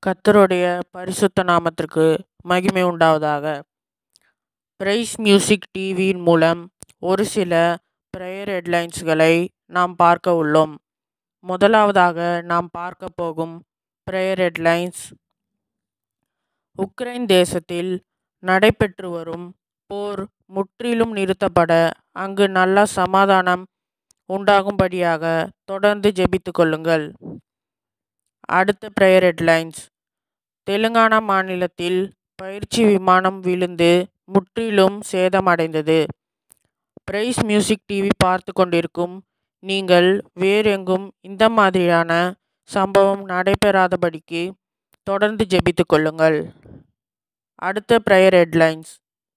கர்த்தருடைய பரிசுத்த நாமத்திற்கு மகிமை உண்டாவதாக பிரைஸ் மியூசிக் டிவியின் மூலம் ஒரு சில ப்ரேயர் ஹெட்லைன்ஸ்களை நாம் பார்க்க உள்ளோம் முதலாவதாக நாம் பார்க்க போகும் ப்ரேயர் ஹெட்லைன்ஸ் உக்ரைன் தேசத்தில் நடைபெற்று வரும் போர் முற்றிலும் நிறுத்தப்பட அங்கு நல்ல சமாதானம் உண்டாகும்படியாக தொடர்ந்து ஜெபித்து கொள்ளுங்கள் அடுத்த ப்ரேயர் ஹெட்லைன்ஸ் தெலுங்கானா மாநிலத்தில் பயிற்சி விமானம் விழுந்து முற்றிலும் சேதமடைந்தது பிரைஸ் மியூசிக் டிவி பார்த்து கொண்டிருக்கும் நீங்கள் வேறெங்கும் இந்த மாதிரியான சம்பவம் நடைபெறாதபடிக்கு தொடர்ந்து ஜெபித்து கொள்ளுங்கள் அடுத்த ப்ரேயர் ஹெட்லைன்ஸ்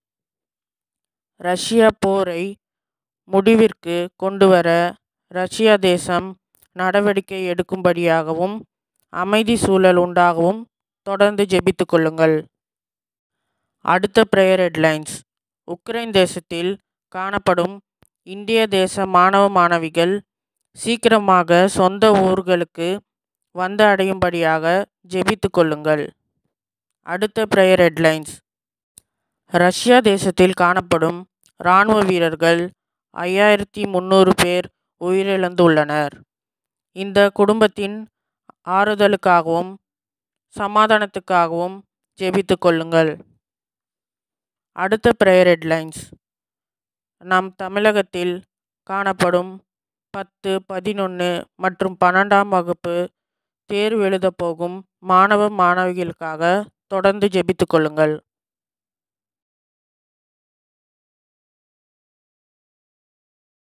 ரஷ்யா போரை முடிவிற்கு கொண்டுவர ரஷ்யா தேசம் நடவடிக்கை எடுக்கும்படியாகவும் அமைதி சூழல் உண்டாகவும் தொடர்ந்து ஜெபித்து கொள்ளுங்கள் அடுத்த ப்ரேயர் ஹெட்லைன்ஸ் உக்ரைன் தேசத்தில் காணப்படும் இந்திய தேச மாணவ மாணவிகள் சீக்கிரமாக சொந்த ஊர்களுக்கு வந்து அடையும்படியாக ஜெபித்து கொள்ளுங்கள் அடுத்த ப்ரேயர் ஹெட்லைன்ஸ் ரஷ்யா தேசத்தில் காணப்படும் இராணுவ வீரர்கள் ஐயாயிரத்தி முந்நூறு பேர் உயிரிழந்துள்ளனர் இந்த குடும்பத்தின் ஆறுதலுக்காகவும் சமாதானத்துக்காகவும் ஜெபித்து கொள்ளுங்கள் அடுத்த ப்ரேயர் ஹெட்லைன்ஸ் நம் தமிழகத்தில் காணப்படும் பத்து பதினொன்று மற்றும் பன்னெண்டாம் வகுப்பு தேர்வு எழுதப் போகும் மாணவ மாணவிகளுக்காக தொடர்ந்து ஜெபித்து கொள்ளுங்கள்